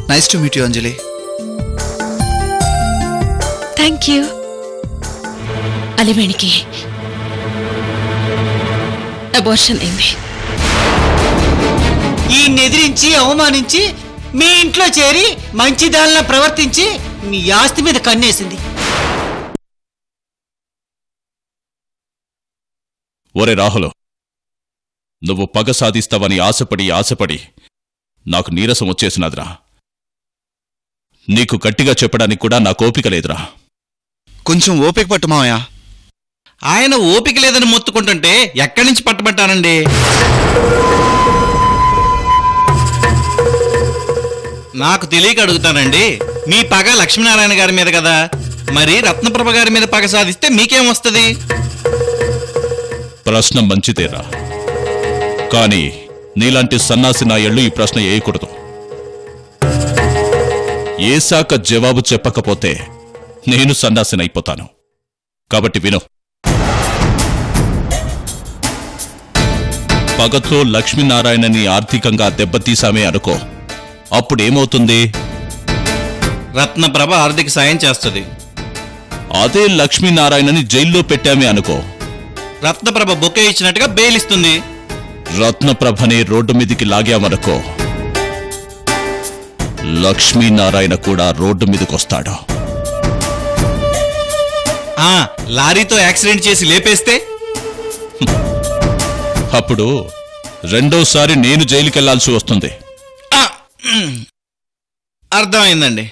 Nice to meet you Anjali thank you అలివేణికి abortion అయింది ఈ ఎదిరించి అవమానించి మీ ఇంట్లో చేరి మంచిదానిలా ప్రవర్తించి మీ ఆస్తి మీద కన్నేసింది ఒరే రాహులు నువ్వు పగ సాధిస్తావని ఆశపడి ఆశపడి నాకు నీరసం వచ్చేసినదిరా నీకు గట్టిగా చెప్పడానికి కూడా నాకు ఓపిక లేదురా కొంచెం ఓపిక పట్టు మావయ్య ఆయన ఓపిక లేదని మొత్తుకుంటుంటే ఎక్కడి నుంచి పట్టబట్టానండి నాకు తెలియక అడుగుతానండి మీ పగ లక్ష్మీనారాయణ గారి మీద కదా మరి రత్నప్రభ గారి మీద పగ సాధిస్తే మీకేం వస్తుంది ప్రశ్న మంచిదేరా కానీ నీలాంటి సన్నాసి నాయళ్ళు ఈ ప్రశ్న వేయకూడదు ఏశాక జవాబు చెప్పకపోతే నేను సన్నాసినైపోతాను కాబట్టి విను పగతో లక్ష్మీనారాయణని ఆర్థికంగా దెబ్బతీశామే అనుకో అప్పుడేమవుతుంది రత్నప్రభ ఆర్థిక సాయం చేస్తుంది అదే లక్ష్మీనారాయణని జైల్లో పెట్టామే అనుకో రత్నప్రభ బొకే ఇచ్చినట్టుగా బెయిల్ ఇస్తుంది రత్నప్రభని రోడ్డు మీదికి లాగామనుకో లక్ష్మీనారాయణ కూడా రోడ్డు మీదకొస్తాడు ఆ లారీతో యాక్సిడెంట్ చేసి లేపేస్తే అప్పుడు రెండోసారి నేను జైలుకెళ్లాల్సి వస్తుంది ఆ, మ్, అర్థమైందండి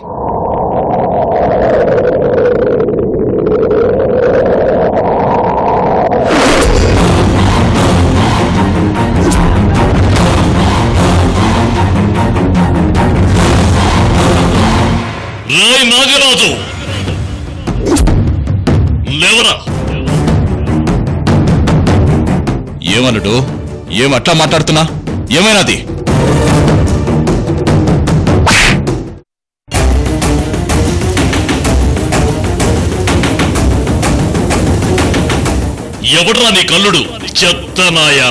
రాయ్ నాగరాజు లేవరా ఏమనుడు ఏమట్లా మాట్లాడుతున్నా ఏమైనాది ఎవడ్రా నీ కల్లుడు చెత్త నాయాల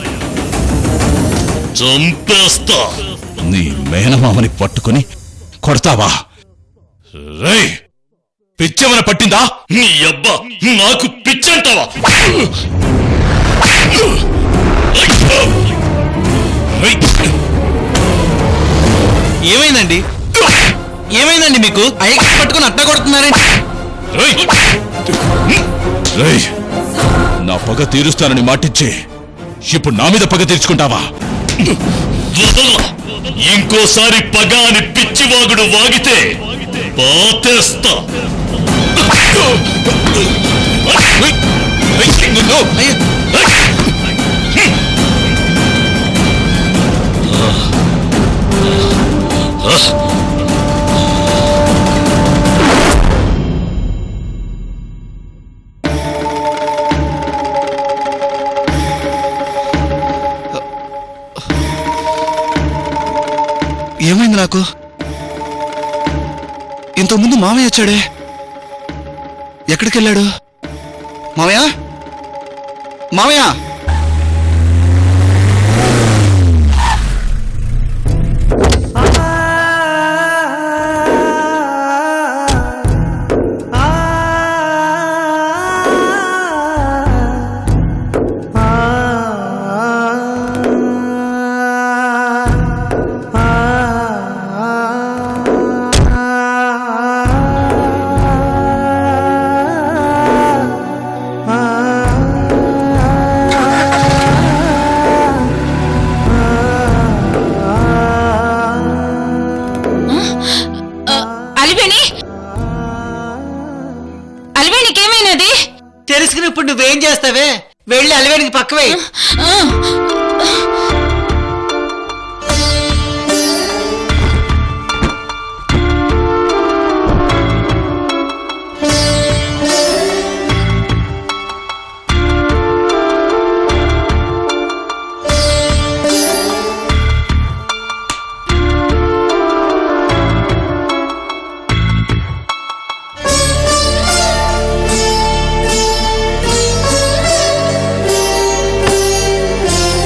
చంపేస్తా నీ మేనమామని పట్టుకుని కొడతావా రేయ్ పిచ్చెమన పట్టిందా నీ అబ్బా నాకు పిచ్చంటావా ఏమైందండి ఏమైందండి మీకు అయ్యకి పట్టుకుని అట్ట కొడుతున్నారండి రేయ్ నా పగ తీరుస్తానని మాటిచ్చి ఇప్పుడు నా మీద పగ తీర్చుకుంటావా ఇంకోసారి పగ అని పిచ్చివాగుడు వాగితే పాతేస్తా నిన్ను ఏమైంది నాకు ఇంతకుముందు మామయ్య వచ్చాడే ఎక్కడికి వెళ్ళాడు మామయ్య మామయ్య అలివేణి అలివేణికి ఏమైనది తెలుసుకుని ఇప్పుడు నువ్వేం చేస్తావే వెళ్ళి అలివేనికి పక్కవే ఆ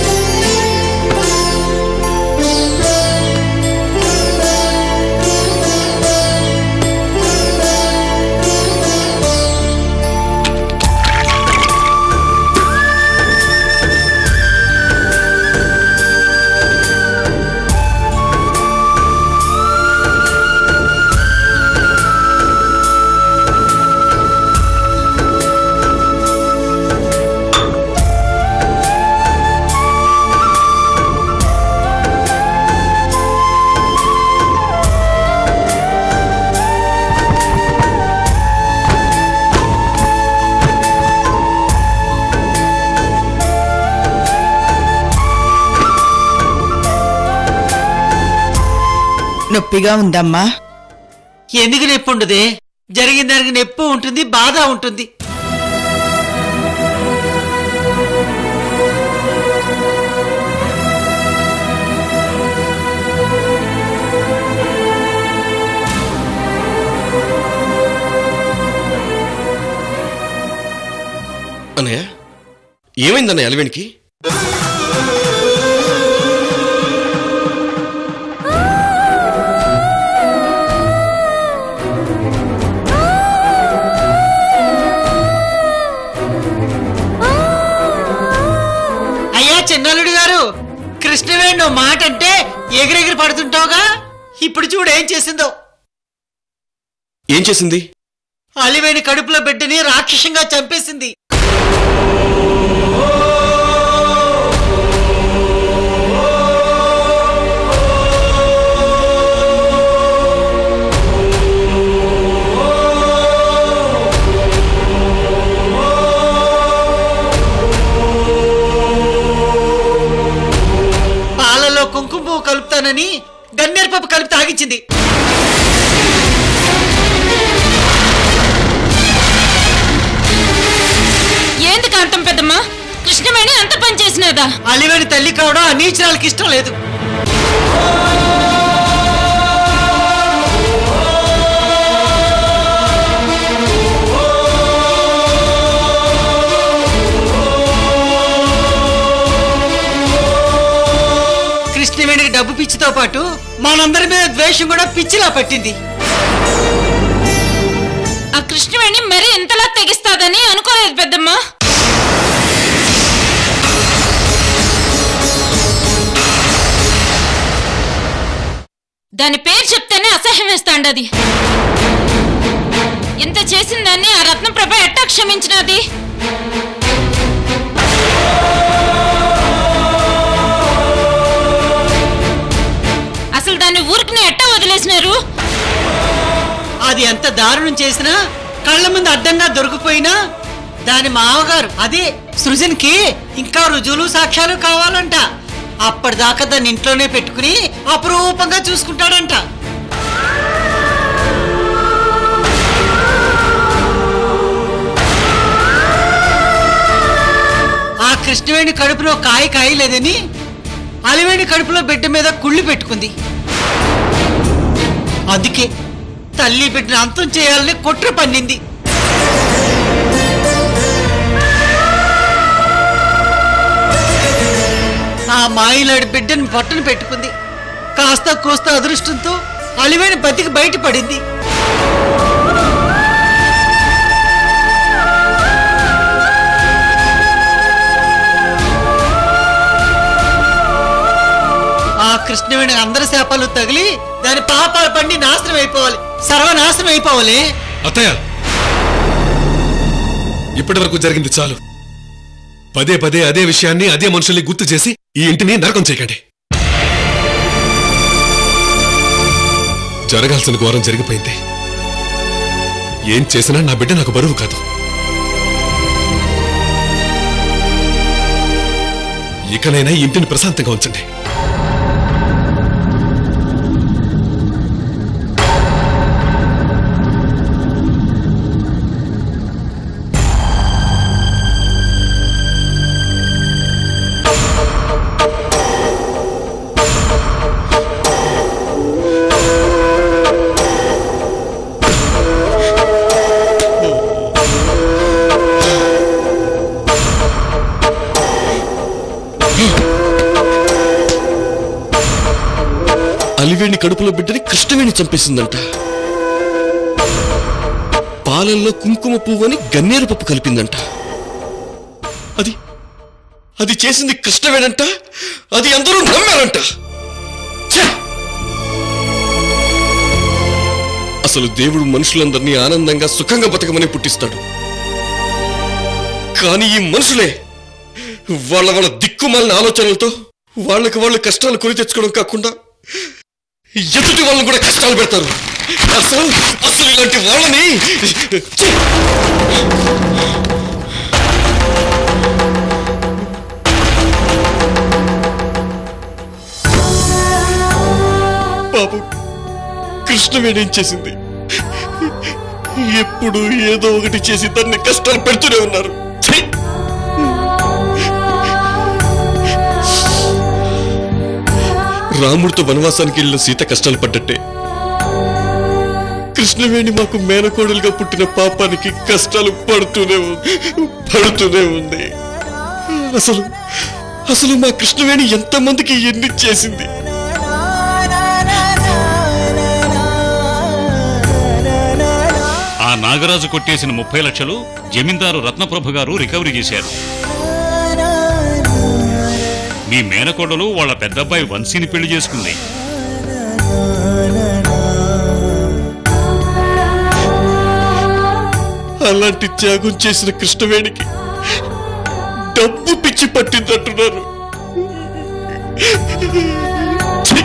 నొప్పిగా ఉందమ్మా ఎందుకు నొప్పి ఉండదే జరిగిన దానికి నొప్పి ఉంటుంది బాధ ఉంటుంది అన్నయ్య ఏమైందన్నయ్య అలవేణికి అయ్యా చిన్నల్లుడు గారు కృష్ణవేణి ఓ మాట అంటే ఎగిరెగిరి పడుతుంటావుగా ఇప్పుడు చూడు ఏం చేసిందో ఏం చేసింది అలివేణి కడుపులో బిడ్డని రాక్షసంగా చంపేసింది పాలలో కుంకుమ పువ్వు కలుపుతానని గన్నేరు పప్పు కలిపి తాగించింది ఏంది కాంతం పెద్దమ్మా కృష్ణవేణి అంత పని చేసినదా అలివేణి తల్లి కావడం ఆ నీచరాలకి ఇష్టం లేదు కృష్ణవేణికి డబ్బు పిచ్చితో పాటు మనందరి మీద ద్వేషం కూడా పిచ్చిలా పట్టింది ఆ కృష్ణవేణి మరీ ఎంతలా తెగిస్తాదని అనుకోలేదు పెద్దమ్మా దాని పేరు చెప్తేనే అసహ్యం వేస్తాండది ఎంత చేసిన దాన్ని ఆ రత్నప్రభ ఎట్టా క్షమించినది అసలు దాన్ని ఊరికి ఎట్టా వదిలేసినారు అది ఎంత దారుణం చేసినా కళ్ళ ముందు అడ్డంగా దొరికిపోయినా దాని మామగారు అదే సృజన్కి ఇంకా రుజువులు సాక్ష్యాలు కావాలంట అప్పటిదాకా దాన్ని ఇంట్లోనే పెట్టుకుని అపురూపంగా చూసుకుంటాడంట ఆ కృష్ణవేణి కడుపులో కాయ కాయలేదని అలివేణి కడుపులో బిడ్డ మీద కుళ్ళి పెట్టుకుంది అందుకే తల్లి బిడ్డను అంతం చేయాలని కుట్ర పన్నింది ఆ మాయిలాడి బిడ్డను పట్టును పెట్టుకుంది కాస్త కోస్త అదృష్టంతో అలివేణి బతికి బయటపడింది ఆ కృష్ణవేణి అందరి శాపాలు తగిలి దాని పాపాలు పండి నాశనం అయిపోవాలి సర్వనాశనం అయిపోవాలి అత్తయ్య ఇప్పటి వరకు జరిగింది చాలు పదే పదే అదే విషయాన్ని అదే మనుషుల్ని గుర్తు చేసి ఈ ఇంటిని నరకం చేయకండి జరగాల్సిన ఘోరం జరిగిపోయింది ఏం చేసినా నా బిడ్డ నాకు బరువు కాదు ఇకనైనా ఈ ఇంటిని ప్రశాంతంగా ఉంచండి అలివేణి కడుపులో బిడ్డని కృష్ణవేణి చంపేసిందంట పాలల్లో కుంకుమ పువ్వని గన్నేరు పప్పు కలిపిందంట అది అది చేసింది కృష్ణవేణంట అది అందరూ నమ్మారంట ఛే! అసలు దేవుడు మనుషులందరినీ ఆనందంగా సుఖంగా బతకమని పుట్టిస్తాడు కానీ ఈ మనుషులే వాళ్ళ వాళ్ళ దిక్కుమాలిన ఆలోచనలతో వాళ్ళకి వాళ్ళు కష్టాలు కొని తెచ్చుకోవడం కాకుండా ఎదుటి వాళ్ళని కూడా కష్టాలు పెడతారు అసలు అసలు ఇలాంటి వాళ్ళని ఛీ! పాపం కృష్ణవేణేం చేసింది ఎప్పుడు ఏదో ఒకటి చేసి దాన్ని కష్టాలు పెడుతూనే ఉన్నారు ఛీ! రాముడితో వనవాసానికి వెళ్ళిన సీత కష్టాలు పడ్డట్టే కృష్ణవేణి మాకు మేనకోడలుగా పుట్టిన పాపానికి కష్టాలు పడుతూనే ఉంది పడుతూనే ఉంది అసలు అసలు మా కృష్ణవేణి ఎంతమందికి ఎన్ని చేసింది ఆ నాగరాజు కొట్టేసిన ముప్పై లక్షలు జమీందారు రత్నప్రభు గారు రికవరీ చేశారు మీ మేనకోడలు వాళ్ళ పెద్దబ్బాయి వంశీని పెళ్లి చేసుకుంది అలాంటి త్యాగం చేసిన కృష్ణవేణికి డబ్బు పిచ్చి పట్టిందంటున్నారు ఛీ!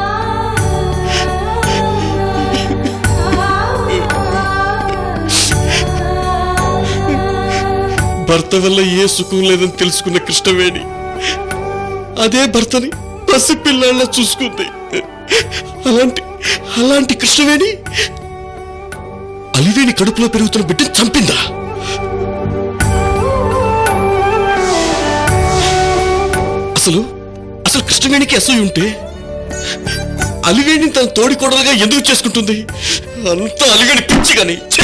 భర్త వల్ల ఏ సుఖం లేదని తెలుసుకున్న కృష్ణవేణి అదే భర్తని పసిపిల్లాళ్ళ చూసుకుంది అలాంటి అలాంటి కృష్ణవేణి అలివేణి కడుపులో పెరుగుతున్న బిడ్డను చంపిందా అసలు అసలు కృష్ణవేణికి అసూయ ఉంటే అలివేణిని తన తోడి కోడలుగా ఎందుకు చేసుకుంటుంది అంతా అలివేణి పిచ్చి గాని ఛీ!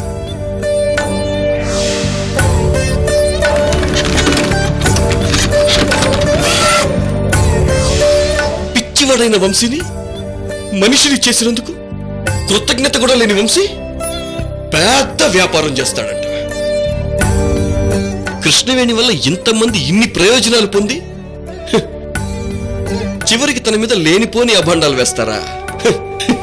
పిచ్చివాడైన వంశీని మనిషిని చేసినందుకు కృతజ్ఞత కూడా లేని వంశీ పెద్ద వ్యాపారం చేస్తాడంట కృష్ణవేణి వల్ల ఇంతమంది ఇన్ని ప్రయోజనాలు పొంది హ్, చివరికి తన మీద లేనిపోని అభండాలు వేస్తారా హ్,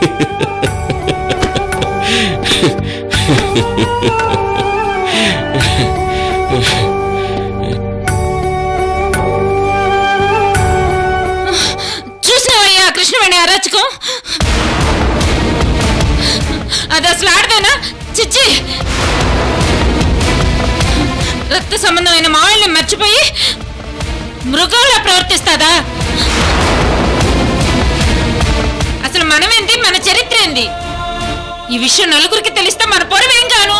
చూసినావయ్యా కృష్ణవేణి అరాచకం అది అసలు ఆడదేనా చిచ్చి రక్త సంబంధమైన మావల్ని మర్చిపోయి మృగంలా ప్రవర్తిస్తాదా అసలు మనమేంటి మన చరిత్ర ఏంది ఈ విషయం నలుగురికి తెలిస్తే మన పొరవేం కాను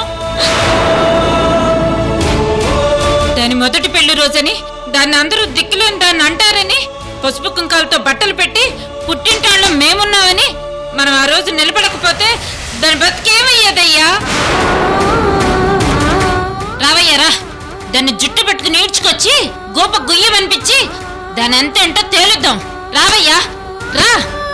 దాని మొదటి పెళ్లి రోజని దాన్ని అందరూ దిక్కులేని దాన్ని అంటారని పసుపు కుంకాలతో బట్టలు పెట్టి పుట్టింటాళ్ళం మేమున్నామని మనం ఆ రోజు నిలబడకపోతే దాని బతికేమయ్యేదయ్యా రావయ్యారా దాన్ని జుట్టు పట్టుకుని ఈడ్చుకొచ్చి గోప గుయ్యమనిపించి దాని ఎంత ఏంటో తేలుద్దాం రావయ్యా రా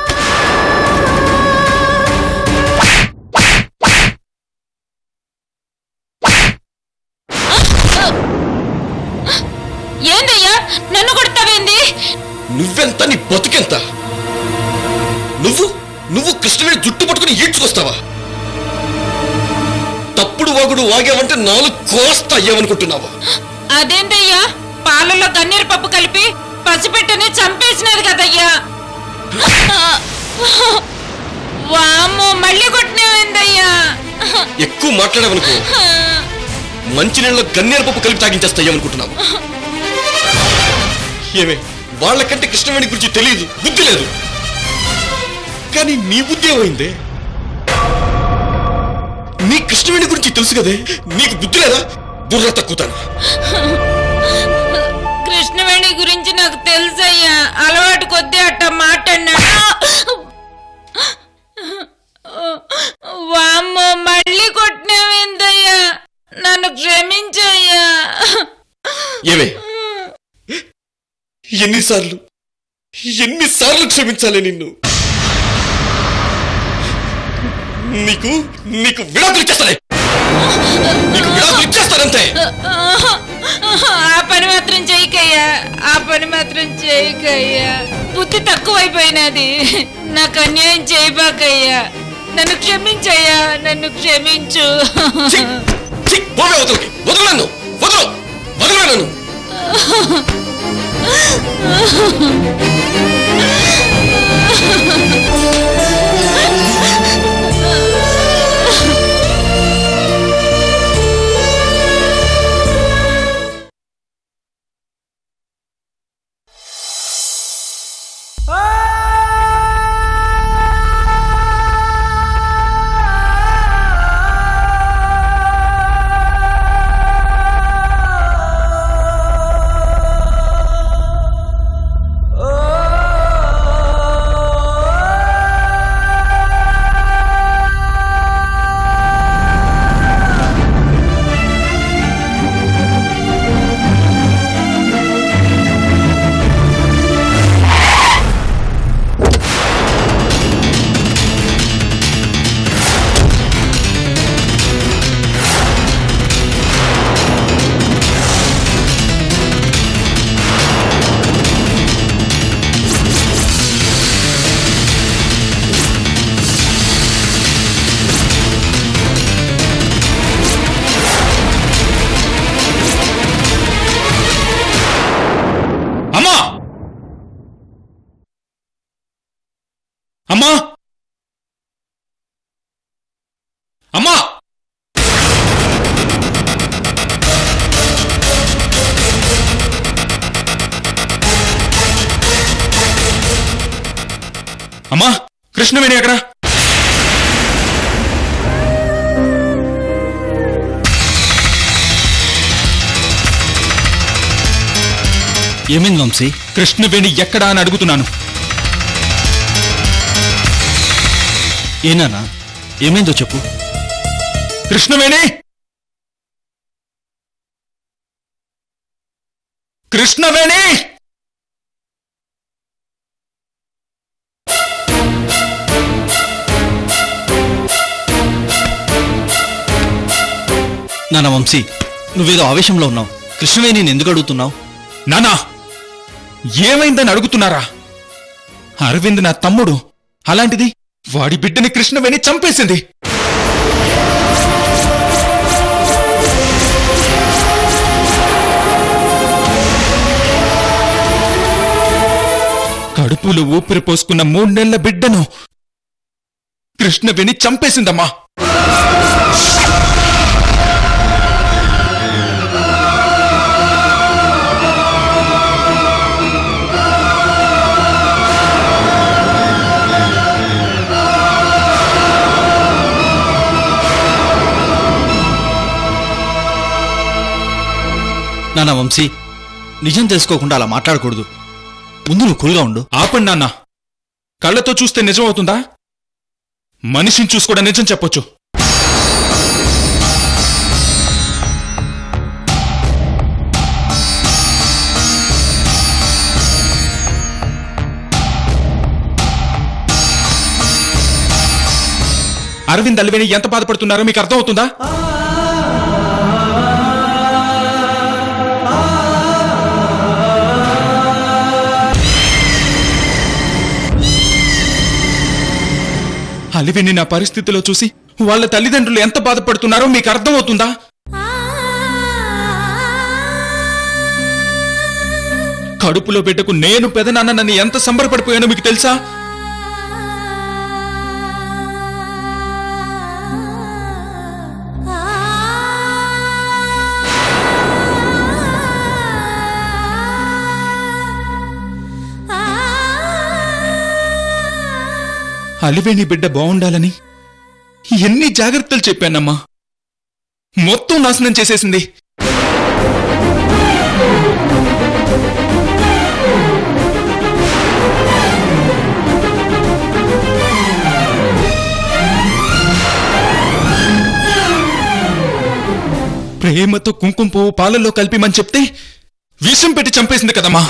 ఏందయ్యా నన్ను కొడతావేంది నువ్వెంత నీ బతుకెంత నువ్వు నువ్వు కృష్ణవేణి జుట్టు పట్టుకుని ఈడ్చుకొస్తావా తప్పుడు వాగుడు వాగావంటే నాలుగు కోస్తా అయ్యావనుకుంటున్నావా అదేంటయ్యా పాలలో గన్నీరు పప్పు కలిపి పసిపెట్టని చంపేసినది కదయ్యా వామ్మో మళ్ళీ కొట్టినవేందయ్యా ఎక్కువ మాట్లాడావనుకో మంచినీళ్ళలో గన్నేరు పప్పు కలిపి తాగించేస్తాయేమనుకుంటున్నావు ఏమే వాళ్ళకంటే కృష్ణవేణి గురించి తెలియదు బుద్ధి లేదు కానీ నీ బుద్ధి ఏమైందే నీ కృష్ణవేణి గురించి తెలుసు కదే నీకు బుద్ధి లేదా బుర్ర తక్కుతాను కృష్ణవేణి గురించి నాకు తెలుసయ్యా అలవాటు కొద్దీ అట్ట మాట్లాడినాడు వామ్మో మళ్ళీ కొట్టినవేందయ్యా నన్ను క్షమించయ్యా ఏమే ఎన్నిసార్లు ఎన్నిసార్లు క్షమించాలి నిన్ను నీకు నీకు విడాకులు ఇచ్చేస్తానే నీకు విడాకులు ఇచ్చేస్తానంతే ఆ పని మాత్రం చేయకయ్యా ఆ పని మాత్రం చేయకయ్యా బుద్ధి తక్కువైపోయినది నాకు అన్యాయం చేయబాకయ్యా నన్ను క్షమించయ్యా నన్ను క్షమించు ఛీ! ఛీ! పోవే అవతలకి వదలు నన్ను వదలు వదలు నన్ను అమ్మా కృష్ణవేణి ఎక్కడా ఏమైంది వంశీ కృష్ణవేణి ఎక్కడా అని అడుగుతున్నాను ఏనానా ఏమైందో చెప్పు కృష్ణవేణి కృష్ణవేణి నాన్న వంశీ నువ్వేదో ఆవేశంలో ఉన్నావు కృష్ణవేణి నేను ఎందుకు అడుగుతున్నావు నానా ఏమైందని అడుగుతున్నారా అరవింద్ నా తమ్ముడు అలాంటిది వాడి బిడ్డని కృష్ణవేణి చంపేసింది కడుపులో ఊపిరి పోసుకున్న మూడు నెలల బిడ్డను కృష్ణవేణి చంపేసిందమ్మా నాన్న వంశీ నిజం తెలుసుకోకుండా అలా మాట్లాడకూడదు ముందు నువ్వు కూల్గా ఉండు ఆపండి నాన్న కళ్ళతో చూస్తే నిజం అవుతుందా మనిషిని చూసి కూడా నిజం చెప్పొచ్చు అరవింద్ అల్వేని ఎంత బాధపడుతున్నారో మీకు అర్థమవుతుందా అలివేని నా పరిస్థితిలో చూసి వాళ్ళ తల్లిదండ్రులు ఎంత బాధపడుతున్నారో మీకు అర్థమవుతుందా కడుపులో బిడ్డకు నేను పెదనాన్న నన్ను ఎంత సంబరపడిపోయానో మీకు తెలుసా అలివేణి బిడ్డ బాగుండాలని ఎన్ని జాగ్రత్తలు చెప్పానమ్మా మొత్తం నాశనం చేసేసింది ప్రేమతో కుంకుమ పువ్వు పాలల్లో కలిపిమని చెప్తే విషం పెట్టి చంపేసింది కదమ్మా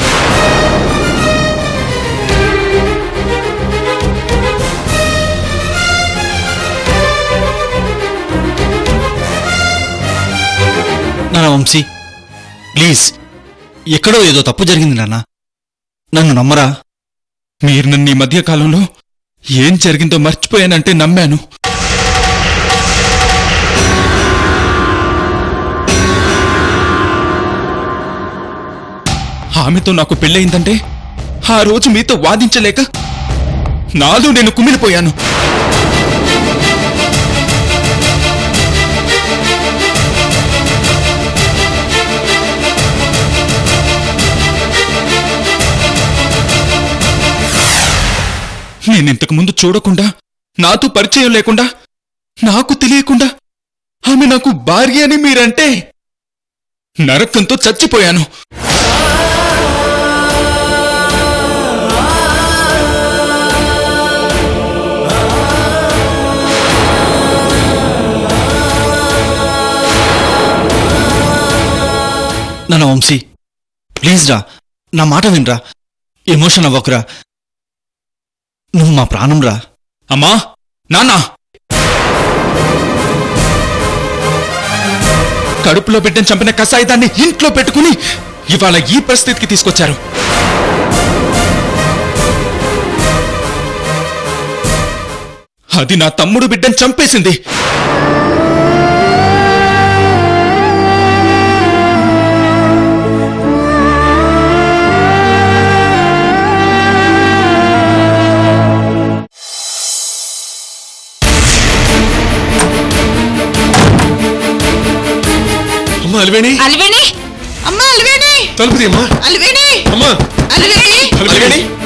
నాన్న వంశీ ప్లీజ్ ఎక్కడో ఏదో తప్పు జరిగింది నాన్న నన్ను నమ్మరా మీరు నన్ను ఈ మధ్య కాలంలో ఏం జరిగిందో మర్చిపోయానంటే నమ్మాను ఆమెతో నాకు పెళ్ళయిందంటే ఆ రోజు మీతో వాదించలేక నాలో నేను కుమిలిపోయాను నేనింతకు ముందు చూడకుండా నాతో పరిచయం లేకుండా నాకు తెలియకుండా ఆమె నాకు భార్య అని మీరంటే నరకంతో చచ్చిపోయాను నాన్న వంశీ ప్లీజ్ రా నా మాట వినరా ఎమోషన్ అవ్వకురా నువ్వు మా ప్రాణం రా అమ్మా నాన్నా కడుపులో బిడ్డను చంపిన కసాయిదాన్ని ఇంట్లో పెట్టుకుని ఇవాళ ఈ పరిస్థితికి తీసుకొచ్చారు అది నా తమ్ముడు బిడ్డను చంపేసింది అమ్మా అలివేణి అలివేణి అమ్మా అలివేణి తలుపు తీయమ్మా అలివేణి అమ్మా అలివేణి అలివేణి